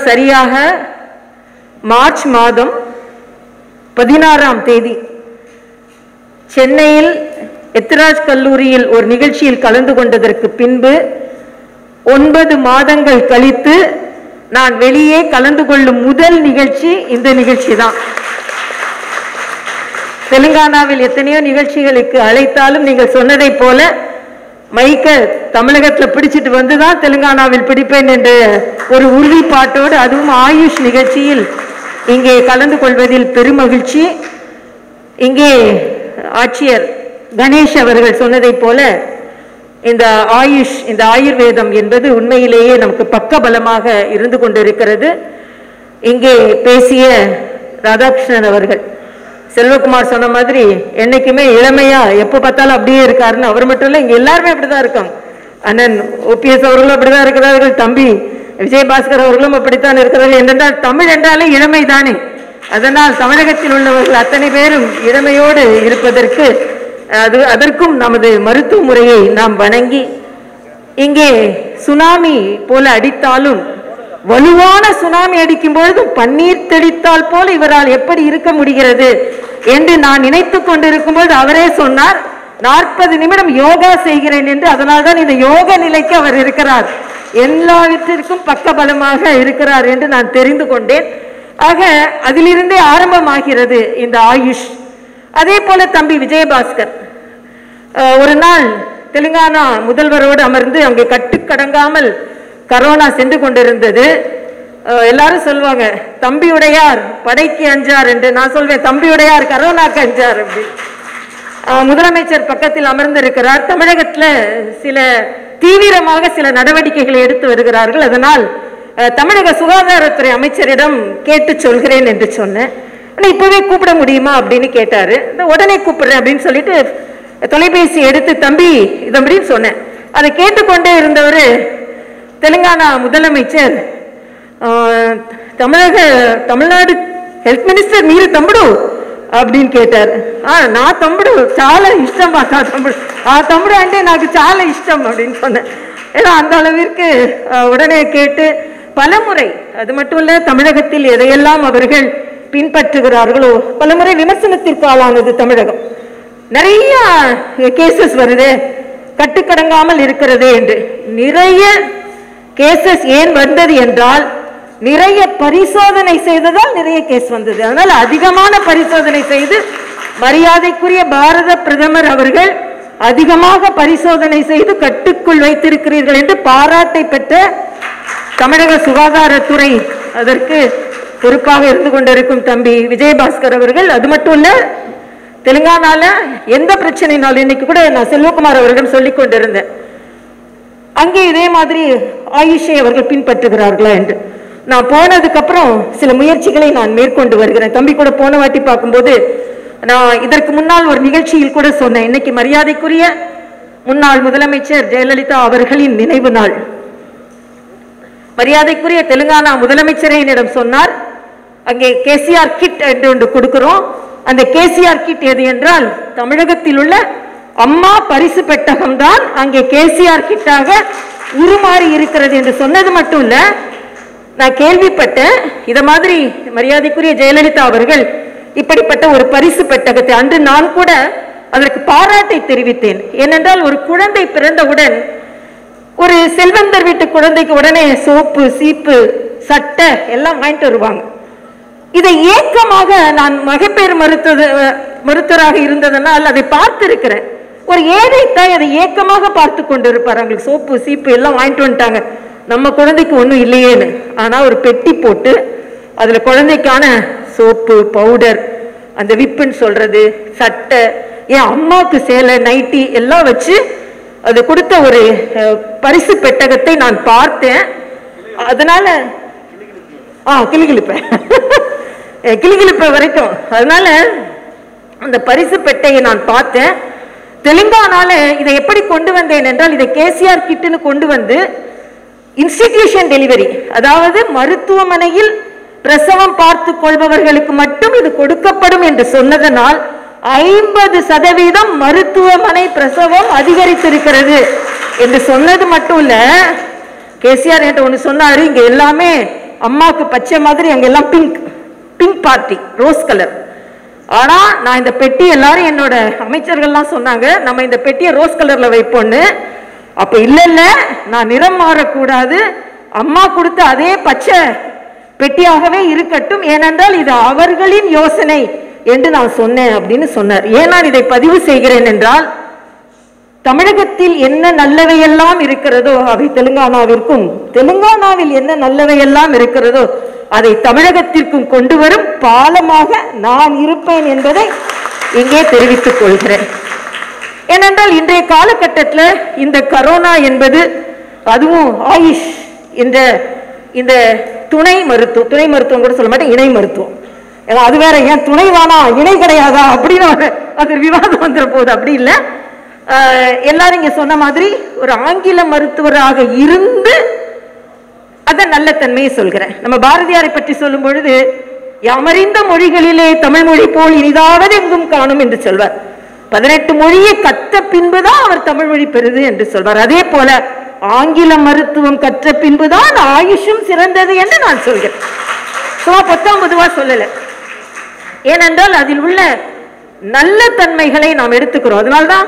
சரியாக மார்ச் மாதம் பதினாறாம் தேதி சென்னையில் எத்திராஜ் கல்லூரியில் ஒரு நிகழ்ச்சியில் கலந்து கொண்டதற்கு பின்பு ஒன்பது மாதங்கள் கழித்து நான் வெளியே கலந்து கொள்ளும் முதல் நிகழ்ச்சி இந்த நிகழ்ச்சி தான் தெலுங்கானாவில் எத்தனையோ நிகழ்ச்சிகளுக்கு அழைத்தாலும் நீங்கள் சொன்னதைப் போல மைக்க தமிழகத்துல பிடிச்சிட்டு வந்து தான் தெலுங்கானாவில் பிடிப்பேன் என்ற ஒரு உறுதிப்பாட்டோடு அதுவும் ஆயுஷ் நிகழ்ச்சியில் இங்கே கலந்து கொள்வதில் பெருமகிழ்ச்சி இங்கே ஆட்சியர் கணேஷ் அவர்கள் சொன்னதைப் போல இந்த ஆயுஷ் இந்த ஆயுர்வேதம் என்பது உண்மையிலேயே நமக்கு பக்கபலமாக இருந்து கொண்டிருக்கிறது இங்கே பேசிய ராதாகிருஷ்ணன் அவர்கள் செல்வகுமார் சொன்ன மாதிரி என்னைக்குமே இளமையா எப்போ பார்த்தாலும் அப்படியே இருக்காருன்னு அவர் மட்டும் இல்லை இங்க எல்லாருமே அப்படிதான் இருக்காங்க அண்ணன் ஓபிஎஸ் அவர்களும் அப்படிதான் இருக்கிறார்கள் தம்பி விஜயபாஸ்கர் அவர்களும் அப்படித்தான் இருக்கிறார்கள் என்றால் தமிழ் என்றாலே இளமை தானே அதனால் தமிழகத்தில் உள்ளவர்கள் அத்தனை பேரும் இளமையோடு இருப்பதற்கு அது அதற்கும் நமது மருத்துவ முறையை நாம் வணங்கி இங்கே சுனாமி போல அடித்தாலும் வலுவான சுனாமி அடிக்கும் பொழுது பன்னீர் தெளித்தால் போல இவரால் எப்படி இருக்க முடிகிறது என்று நான் நினைத்து கொண்டிருக்கும் பொழுது அவரே சொன்னார் நாற்பது நிமிடம் யோகா செய்கிறேன் என்று அதனால்தான் இந்த யோக நிலைக்கு அவர் இருக்கிறார் எல்லாவற்றிற்கும் பக்கபலமாக இருக்கிறார் என்று நான் தெரிந்து கொண்டேன் ஆக அதிலிருந்தே ஆரம்பமாகிறது இந்த ஆயுஷ் அதே போல தம்பி விஜயபாஸ்கர் அஹ், ஒரு நாள் தெலுங்கானா முதல்வரோடு அமர்ந்து அங்கே கட்டுக்கடங்காமல் கரோனா சென்று கொண்டிருந்தது அஹ், எல்லாரும் சொல்லுவாங்க தம்பியுடையார் படைக்கு அஞ்சார் என்று நான் சொல்வேன் தம்பியுடையார் கரோனாக்கு அஞ்சார் அப்படி அஹ், முதலமைச்சர் பக்கத்தில் அமர்ந்திருக்கிறார் தமிழகத்துல சில தீவிரமாக சில நடவடிக்கைகளை எடுத்து வருகிறார்கள் அதனால் அஹ், தமிழக சுகாதாரத்துறை அமைச்சரிடம் கேட்டு சொல்கிறேன் என்று சொன்னேன் ஆனா இப்பவே கூப்பிட முடியுமா அப்படின்னு கேட்டாரு இந்த உடனே கூப்பிடுறேன் அப்படின்னு சொல்லிட்டு தொலைபேசி எடுத்து தம்பி இது அப்படின்னு சொன்னேன் அதை கேட்டுக்கொண்டே இருந்தவர் தெலுங்கானா முதலமைச்சர் ஆஹ், தமிழக தமிழ்நாடு హెల్త్ మినిస్టర్ మీరు తమ్ముడు அப்படின்னு கேட்டார் ఆ నా తమ్ముడు చాలా ఇష్టం ఆ నా తమ్ముడు ఆ తమ్ముడు అంటే నాకు చాలా இஷ்டம் அப்படின்னு சொன்னேன் ஏன்னா அந்த அளவிற்கு ஆஹ், உடனே கேட்டு பலமுறை அது மட்டும் இல்ல தமிழகத்தில் எதையெல்லாம் அவர்கள் பின்பற்றுகிறார்களோ பலமுறை விமர்சனத்திற்கு ஆளானது தமிழகம் நிறைய கேசஸ் வருது கட்டுக்கடங்காமல் இருக்கிறதே என்று நிறைய கேசஸ் ஏன் வந்தது என்றால் நிறைய பரிசோதனை செய்ததால் நிறைய கேஸ் வந்தது அதனால அதிகமான பரிசோதனை செய்து மரியாதைக்குரிய பாரத பிரதமர் அவர்கள் அதிகமாக பரிசோதனை செய்து கட்டுக்குள் வைத்திருக்கிறீர்கள் என்று பாராட்டை பெற்ற தமிழக சுகாதாரத்துறை அதற்கு பொறுப்பாக இருந்து கொண்டிருக்கும் தம்பி விஜயபாஸ்கர் அவர்கள் அது மட்டும் இல்ல தெலுங்கானால எந்த பிரச்சனைனாலும் இன்னைக்கு கூட நான் செல்வகுமார் அவர்களிடம் சொல்லிக் கொண்டிருந்தேன் அங்கே இதே மாதிரி ஆயுஷை அவர்கள் பின்பற்றுகிறார்களா என்று நான் போனதுக்கு அப்புறம் சில முயற்சிகளை நான் மேற்கொண்டு வருகிறேன் தம்பி கூட போன வாட்டி பார்க்கும்போது நான் இதற்கு முன்னால் ஒரு நிகழ்ச்சியில் கூட சொன்னேன் இன்னைக்கு மரியாதைக்குரிய முன்னாள் முதலமைச்சர் ஜெயலலிதா அவர்களின் நினைவு நாள் மரியாதைக்குரிய தெலுங்கானா முதலமைச்சரே என்னிடம் சொன்னார் அங்கே கேசிஆர் கிட் என்று ஒன்று கொடுக்கிறோம் அந்த கேசிஆர் கிட் எது என்றால் தமிழகத்தில் உள்ள அம்மா பரிசு பெட்டகம் தான் அங்கே கேசிஆர் கிட்டாக உருமாறி இருக்கிறது என்று சொன்னது மட்டும் இல்ல நான் கேள்விப்பட்டேன் இத மாதிரி மரியாதைக்குரிய ஜெயலலிதா அவர்கள் இப்படிப்பட்ட ஒரு பரிசு பெட்டகத்தை அன்று நான் கூட அதற்கு பாராட்டை தெரிவித்தேன் ஏனென்றால் ஒரு குழந்தை பிறந்தவுடன் ஒரு செல்வந்தர் வீட்டு குழந்தைக்கு உடனே சோப்பு சீப்பு சட்டை எல்லாம் வாங்கிட்டு வருவாங்க இதை ஏக்கமாக நான் மகப்பேறு மருத்துவ மருத்துவராக இருந்ததனால் அதை பார்த்திருக்கிறேன் ஒரு ஏழை தாய் அதை ஏக்கமாக பார்த்து கொண்டு இருப்பார் அவங்களுக்கு சோப்பு சீப்பு எல்லாம் வாங்கிட்டு வந்துட்டாங்க நம்ம குழந்தைக்கு ஒன்றும் இல்லையேன்னு ஆனா ஒரு பெட்டி போட்டு அதுல குழந்தைக்கான சோப்பு பவுடர் அந்த விப்புன்னு சொல்றது சட்டை என் அம்மாவுக்கு சேலை நைட்டி எல்லாம் வச்சு அது கொடுத்த ஒரு அஹ், பரிசு பெட்டகத்தை நான் பார்த்தேன் அதனால ஆ கிளிகிளிப்ப கிளிகிளிப்ப வரைக்கும் அதனால அந்த பரிசு பெட்டையை நான் பார்த்தேன் தெலுங்கானால இதை எப்படி கொண்டு வந்தேன் என்றால் இதை கேசிஆர் கிட்டுன்னு கொண்டு வந்து இன்ஸ்டிடியூஷன் டெலிவரி அதாவது மருத்துவமனையில் பிரசவம் பார்த்து கொள்பவர்களுக்கு மட்டும் இது கொடுக்கப்படும் என்று சொன்னதனால் ஐம்பது சதவீதம் மருத்துவமனை பிரசவம் அதிகரித்திருக்கிறது என்று சொன்னது மட்டும் இல்ல கேசிஆர் என்கிட்ட ஒண்ணு சொன்னாரு இங்க எல்லாமே அம்மாக்கு பச்சை மாதிரி அங்கெல்லாம் pink pink party rose colour ஆனா நான் இந்த பெட்டி எல்லாரும் என்னோட அமைச்சர்கள்லாம் சொன்னாங்க நம்ம இந்த பெட்டியை ரோஸ் கலர்ல வைப்போம்னு அப்ப இல்ல இல்ல நான் நிறம் மாறக்கூடாது அம்மா கொடுத்த அதே பச்சை பெட்டியாகவே இருக்கட்டும் ஏனென்றால் இது அவர்களின் யோசனை என்று நான் சொன்னேன் அப்படின்னு சொன்னார் ஏன் நான் இதை பதிவு செய்கிறேன் என்றால் தமிழகத்தில் என்ன நல்லவையெல்லாம் இருக்கிறதோ அவை தெலுங்கானாவிற்கும் தெலுங்கானாவில் என்ன நல்லவையெல்லாம் இருக்கிறதோ அதை தமிழகத்திற்கும் கொண்டு வரும் பாலமாக நான் இருப்பேன் என்பதை இங்கே தெரிவித்துக் கொள்கிறேன் ஏனென்றால் இன்றைய காலகட்டத்தில் இந்த கரோனா என்பது அதுவும் ஆயுஷ் என்ற இந்த துணை மருத்துவம் துணை மருத்துவம் கூட சொல்ல மாட்டேன் இணை மருத்துவம் ஏன்னா அது வேற ஏன் துணை வேணா இணை கிடையாதா அப்படின்னு ஒரு- அது ஒரு விவாதம் வந்துட போகுது அப்படி இல்லை ஆஹ் எல்லாரும் இங்க சொன்ன மாதிரி ஒரு ஆங்கில மருத்துவராக இருந்து அதான் நல்ல தன்மையை சொல்கிறேன் நம்ம பாரதியாரை பற்றி சொல்லும் பொழுது யாமறிந்த மொழிகளிலே தமிழ் மொழி போல் இனிதாவது எங்கும் காணும் என்று சொல்வார் பதினெட்டு மொழியை கற்ற பின்புதான் அவர் தமிழ் மொழி பெறுது என்று சொல்வார் அதே போல ஆங்கில மருத்துவம் கற்ற பின்புதான் ஆயுஷும் சிறந்தது என்று நான் சொல்கிறேன் சும்மா பொத்தாம் பொதுவா சொல்லல ஏனென்றால் அதில் உள்ள நல்ல தன்மைகளை நாம் எடுத்துக்கிறோம் அதனால்தான்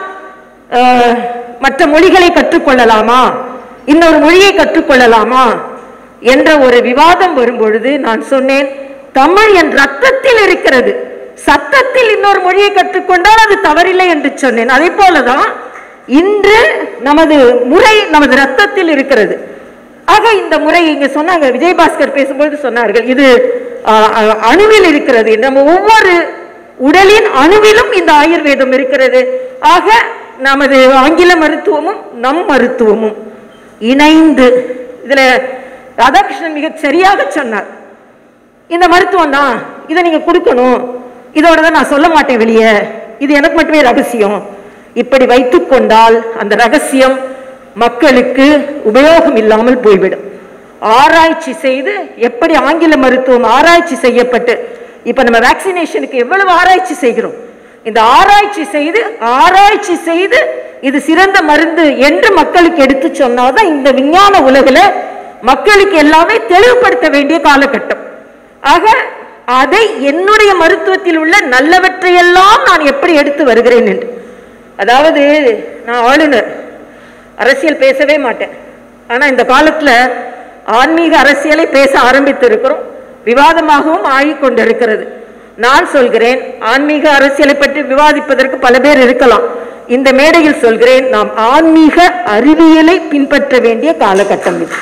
ஆஹ், மற்ற மொழிகளை கற்றுக்கொள்ளலாமா இன்னொரு மொழியை கற்றுக்கொள்ளலாமா என்ற ஒரு விவாதம் வரும்பொழுது நான் சொன்னேன் தமிழ் என் ரத்தத்தில் இருக்கிறது சத்தத்தில் இன்னொரு மொழியை கற்றுக்கொண்டால் அது தவறில்லை என்று சொன்னேன் அதே போலதான் இன்று நமது முறை நமது ரத்தத்தில் இருக்கிறது ஆக இந்த முறை இங்க சொன்னாங்க விஜயபாஸ்கர் பேசும்போது சொன்னார்கள் இது ஆ, ஆ, அணுவில் இருக்கிறது நம்ம ஒவ்வொரு உடலின் அணுவிலும் இந்த ஆயுர்வேதம் இருக்கிறது ஆக நமது ஆங்கில மருத்துவமும் நம் மருத்துவமும் இணைந்து இதுல ராதாகிருஷ்ணன் மிக சரியாக சொன்னார் இந்த மருத்துவம் தான் இதை நீங்க கொடுக்கணும் இதோட தான் நான் சொல்ல மாட்டேன் வெளியே இது எனக்கு மட்டுமே ரகசியம் இப்படி வைத்துக்கொண்டால் அந்த ரகசியம் மக்களுக்கு உபயோகம் இல்லாமல் போய்விடும் ஆராய்ச்சி செய்து எப்படி ஆங்கில மருத்துவம் ஆராய்ச்சி செய்யப்பட்டு இப்ப நம்ம வேக்சினேஷனுக்கு எவ்வளவு ஆராய்ச்சி செய்கிறோம் இந்த ஆராய்ச்சி செய்து ஆராய்ச்சி செய்து இது சிறந்த மருந்து என்று மக்களுக்கு எடுத்து சொன்னாதான் இந்த விஞ்ஞான உலகில மக்களுக்கு எல்லாமே தெளிவுபடுத்த வேண்டிய காலகட்டம் ஆக அதை என்னுடைய மருத்துவத்தில் உள்ள நல்லவற்றையெல்லாம் நான் எப்படி எடுத்து வருகிறேன் என்று அதாவது நான் ஆளுநர் அரசியல் பேசவே மாட்டேன் ஆனா இந்த காலத்துல ஆன்மீக அரசியலை பேச ஆரம்பித்து இருக்கிறோம் விவாதமாகவும் ஆகிக் கொண்டிருக்கிறது நான் சொல்கிறேன் ஆன்மீக அரசியலை பற்றி விவாதிப்பதற்கு பல பேர் இருக்கலாம் இந்த மேடையில் சொல்கிறேன் நாம் ஆன்மீக அறிவியலை பின்பற்ற வேண்டிய காலகட்டம் இது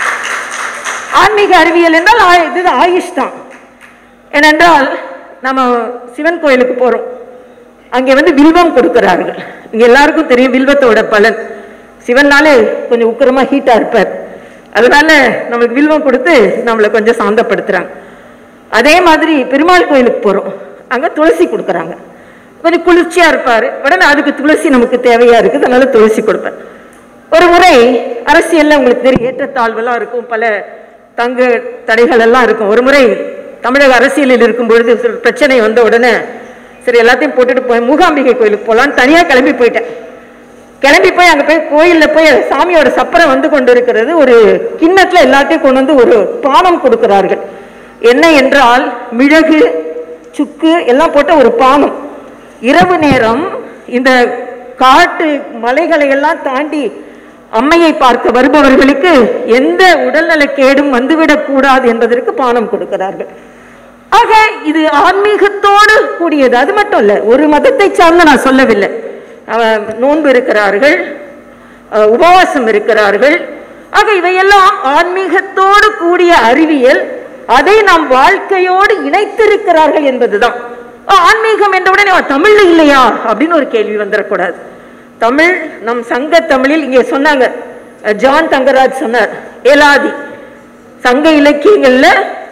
ஆன்மீக அறிவியல் என்றால் ஆ- இது ஆயுஷ் தான் ஏனென்றால் நம்ம சிவன் கோயிலுக்கு போறோம் அங்கே வந்து வில்வம் கொடுக்கிறார்கள் இங்க எல்லாருக்கும் தெரியும் வில்வத்தோட பலன் சிவன்னாலே கொஞ்சம் உக்கிரமா ஹீட்டா இருப்பார் அதனால நம்மளுக்கு வில்வம் கொடுத்து நம்மளை கொஞ்சம் சாந்தப்படுத்துறாங்க அதே மாதிரி பெருமாள் கோயிலுக்கு போறோம் அங்க துளசி கொடுக்குறாங்க கொஞ்சம் குளிர்ச்சியா இருப்பாரு உடனே அதுக்கு துளசி நமக்கு தேவையா இருக்குது அதனால துளசி கொடுப்பேன் ஒரு முறை அரசியல்ல உங்களுக்கு தெரியும் ஏற்றத்தாழ்வெல்லாம் இருக்கும் பல தங்க தடைகள் எல்லாம் இருக்கும் ஒரு முறை தமிழக அரசியலில் இருக்கும் பொழுது ஒரு பிரச்சனை வந்த உடனே சரி எல்லாத்தையும் போட்டுட்டு போய் மூகாம்பிகை கோயிலுக்கு போகலான்னு தனியா கிளம்பி போயிட்டேன் கிளம்பி போய் அங்க போய் கோயில்ல போய் சாமியோட சப்பரம் வந்து கொண்டிருக்கிறது ஒரு கிண்ணத்துல எல்லாத்தையும் கொண்டு வந்து ஒரு பானம் கொடுக்கிறார்கள் என்ன என்றால் மிளகு சுக்கு எல்லாம் போட்ட ஒரு பானம் இரவு நேரம் இந்த காட்டு மலைகளை எல்லாம் தாண்டி அம்மையை பார்க்க வருபவர்களுக்கு எந்த உடல்நலக் கேடும் வந்துவிடக் கூடாது என்பதற்கு பானம் கொடுக்கிறார்கள் ஆக இது ஆன்மீகத்தோடு கூடியது அது மட்டும் இல்ல ஒரு மதத்தை சார்ந்து நான் சொல்லவில்லை அவ- நோன்பு இருக்கிறார்கள் அஹ், உபவாசம் இருக்கிறார்கள் ஆக இவையெல்லாம் ஆன்மீகத்தோடு கூடிய அறிவியல் அதை நாம் வாழ்க்கையோடு இணைத்திருக்கிறார்கள் என்பதுதான் அஹ், ஆன்மீகம் என்ற உடனே "ஆ, தமிழ்ல இல்லையா அப்படின்னு ஒரு கேள்வி வந்துடக்கூடாது தமிழ் நம் சங்க தமிழில் இங்கே சொன்னாங்க அஹ், ஜான் தங்கராஜ் சொன்னார் ஏலாதி சங்க இலக்கியங்கள்ல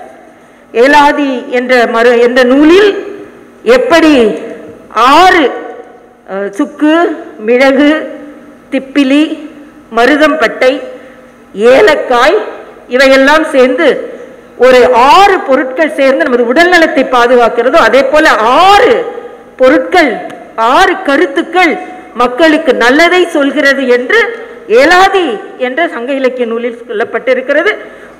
ஏலாதி என்ற மறு என்ற நூலில் எப்படி ஆறு அஹ், சுக்கு மிளகு திப்பிலி மருதம்பட்டை ஏலக்காய் இவையெல்லாம் சேர்ந்து ஒரு ஆறு பொருட்கள் சேர்ந்து நமது உடல் நலத்தை பாதுகாக்கிறதோ அதே போல ஆறு பொருட்கள் ஆறு கருத்துக்கள் மக்களுக்கு நல்லதை சொல்கிறது என்று ஏலாதி என்ற சங்க இலக்கிய நூலில் சொல்லப்பட்டிருக்கிறது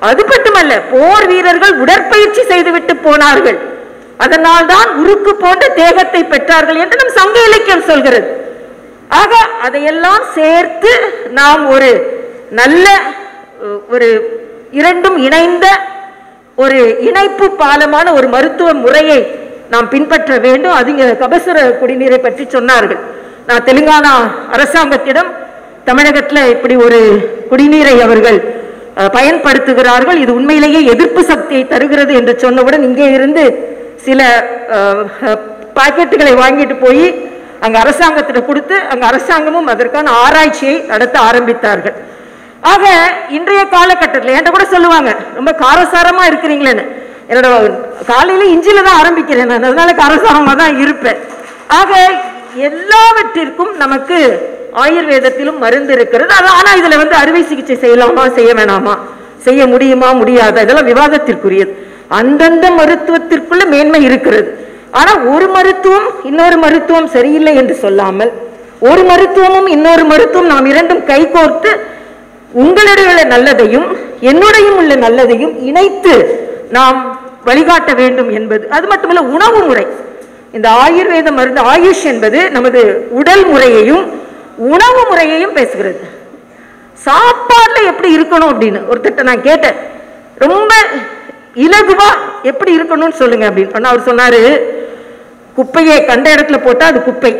அது மட்டுமல்ல போர் வீரர்கள் உடற்பயிற்சி செய்துவிட்டு போனார்கள் அதனால் தான் உருக்கு போன்ற தேகத்தை பெற்றார்கள் என்று நம் சங்க இலக்கியம் சொல்கிறது ஆக அதையெல்லாம் சேர்த்து நாம் ஒரு நல்ல அஹ், ஒரு இரண்டும் இணைந்த ஒரு இணைப்பு பாலமான ஒரு மருத்துவ முறையை நாம் பின்பற்ற வேண்டும் அது இங்க கபசுர குடிநீரை பற்றி சொன்னார்கள் நான் தெலுங்கானா அரசாங்கத்திடம் தமிழகத்தில் இப்படி ஒரு குடிநீரை அவர்கள் அஹ், பயன்படுத்துகிறார்கள் இது உண்மையிலேயே எதிர்ப்பு சக்தியை தருகிறது என்று சொன்னவுடன் இங்கே இருந்து சில அஹ், அஹ், பாக்கெட்டுகளை வாங்கிட்டு போய் அங்க அரசாங்கத்திட்ட கொடுத்து அங்க அரசாங்கமும் அதற்கான ஆராய்ச்சியை நடத்த ஆரம்பித்தார்கள் ஆக இன்றைய காலகட்டத்தில் என்கிட்ட கூட சொல்லுவாங்க ரொம்ப காரசாரமா இருக்கிறீங்களேன்னு என்னோட காலையில இஞ்சில தான் ஆரம்பிக்கிறேன் நான் அதனால காரசாரமா தான் இருப்பேன் ஆக எல்லாவற்றிற்கும் நமக்கு ஆயுர்வேதத்திலும் மருந்து இருக்கிறது அது ஆனா இதுல வந்து அறுவை சிகிச்சை செய்யலாமா செய்ய வேணாமா செய்ய முடியுமா முடியாதா இதெல்லாம் விவாதத்திற்குரியது அந்தந்த மருத்துவத்திற்குள்ள மேன்மை இருக்கிறது ஆனா ஒரு மருத்துவம் இன்னொரு மருத்துவம் சரியில்லை என்று சொல்லாமல் ஒரு மருத்துவமும் இன்னொரு மருத்துவம் நாம் இரண்டும் கைகோர்த்து உங்களுடைய உள்ள நல்லதையும் என்னுடையும் உள்ள நல்லதையும் இணைத்து நாம் வழிகாட்ட வேண்டும் என்பது அது மட்டுமல்ல உணவு முறை இந்த ஆயுர்வேத மருந்து ஆயுஷ் என்பது நமது உடல் முறையையும் உணவு முறையையும் பேசுகிறது சாப்பாடுல எப்படி இருக்கணும் அப்படின்னு ஒருத்தட்ட நான் கேட்டேன் ரொம்ப இலகுவா எப்படி இருக்கணும்னு சொல்லுங்க அப்படின்னு ஆனா அவர் சொன்னாரு குப்பையை கண்ட இடத்துல போட்டா அது குப்பை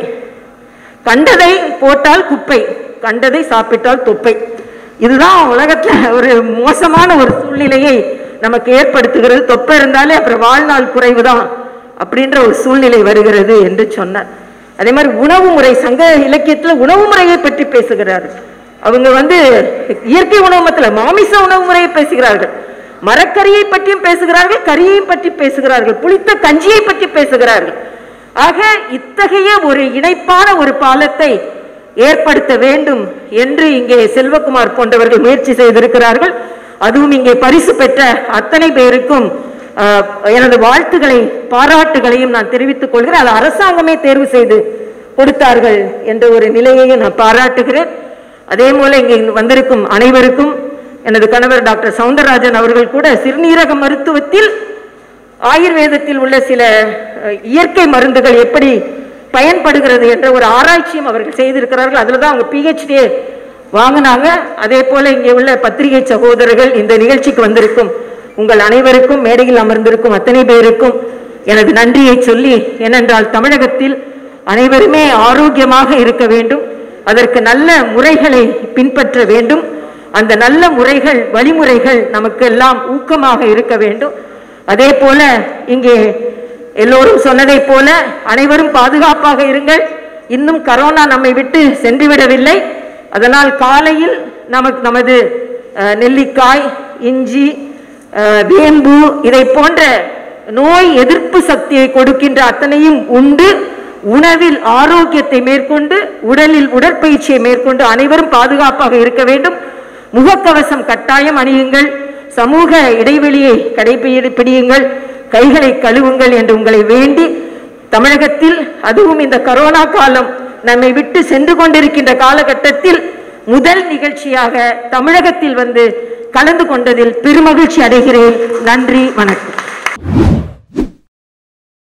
கண்டதை போட்டால் குப்பை கண்டதை சாப்பிட்டால் தொப்பை இதுதான் உலகத்துல ஒரு மோசமான ஒரு சூழ்நிலையை நமக்கு ஏற்படுத்துகிறது தொப்பை இருந்தாலே அப்புறம் வாழ்நாள் குறைவுதான் அப்படின்ற ஒரு சூழ்நிலை வருகிறது என்று சொன்னார் அதே மாதிரி உணவு முறை சங்க இலக்கியத்துல உணவு முறையை பற்றி பேசுகிறார் அவங்க வந்து இயற்கை உணவு மத்தில மாமிச உணவு முறையை பேசுகிறார்கள் மரக்கறியை பற்றியும் பேசுகிறார்கள் கறியை பற்றி பேசுகிறார்கள் புளித்த கஞ்சியை பற்றி பேசுகிறார்கள் ஆக இத்தகைய ஒரு இணைப்பான ஒரு பாலத்தை ஏற்படுத்த வேண்டும் என்று இங்கே செல்வகுமார் போன்றவர்கள் முயற்சி செய்திருக்கிறார்கள் அதுவும் இங்கே பரிசு பெற்ற அத்தனை பேருக்கும் ஆஹ், எனது வாழ்த்துக்களை பாராட்டுகளையும் நான் தெரிவித்துக் கொள்கிறேன் அது அரசாங்கமே தேர்வு செய்து கொடுத்தார்கள் என்ற ஒரு நிலையையும் நான் பாராட்டுகிறேன் அதே போல இங்கே வந்திருக்கும் அனைவருக்கும் எனது கணவர் டாக்டர் சவுந்தரராஜன் அவர்கள் கூட சிறுநீரக மருத்துவத்தில் ஆயுர்வேதத்தில் உள்ள சில அஹ், இயற்கை மருந்துகள் எப்படி பயன்படுகிறது என்ற ஒரு ஆராய்ச்சியும் அவர்கள் செய்திருக்கிறார்கள் அதில் தான் அவங்க பிஹெச்டியே வாங்கினாங்க அதே போல இங்கே உள்ள பத்திரிகை சகோதரர்கள் இந்த நிகழ்ச்சிக்கு வந்திருக்கும் உங்கள் அனைவருக்கும் மேடையில் அமர்ந்திருக்கும் அத்தனை பேருக்கும் எனது நன்றியை சொல்லி ஏனென்றால் தமிழகத்தில் அனைவருமே ஆரோக்கியமாக இருக்க வேண்டும் அதற்கு நல்ல முறைகளை பின்பற்ற வேண்டும் அந்த நல்ல முறைகள் வழிமுறைகள் நமக்கு எல்லாம் ஊக்கமாக இருக்க வேண்டும் அதே போல இங்கே எல்லோரும் சொன்னதைப் போல அனைவரும் பாதுகாப்பாக இருங்கள் இன்னும் கரோனா நம்மை விட்டு சென்று விடவில்லை அதனால் காலையில் நமக்கு நமது அஹ், நெல்லிக்காய் இஞ்சி அஹ், வேம்பு இதை போன்ற நோய் எதிர்ப்பு சக்தியை கொடுக்கின்ற அத்தனையும் உண்டு உணவில் ஆரோக்கியத்தை மேற்கொண்டு உடலில் உடற்பயிற்சியை மேற்கொண்டு அனைவரும் பாதுகாப்பாக இருக்க வேண்டும் முகக்கவசம் கட்டாயம் அணியுங்கள் சமூக இடைவெளியை கடைபிடியுங்கள் கைகளை கழுவுங்கள் என்று உங்களை வேண்டி தமிழகத்தில் அதுவும் இந்த கரோனா காலம் நம்மை விட்டு சென்று கொண்டிருக்கின்ற காலகட்டத்தில் முதல் நிகழ்ச்சியாக தமிழகத்தில் வந்து கலந்து கொண்டதில் பெருமகிழ்ச்சி அடைகிறேன் நன்றி வணக்கம்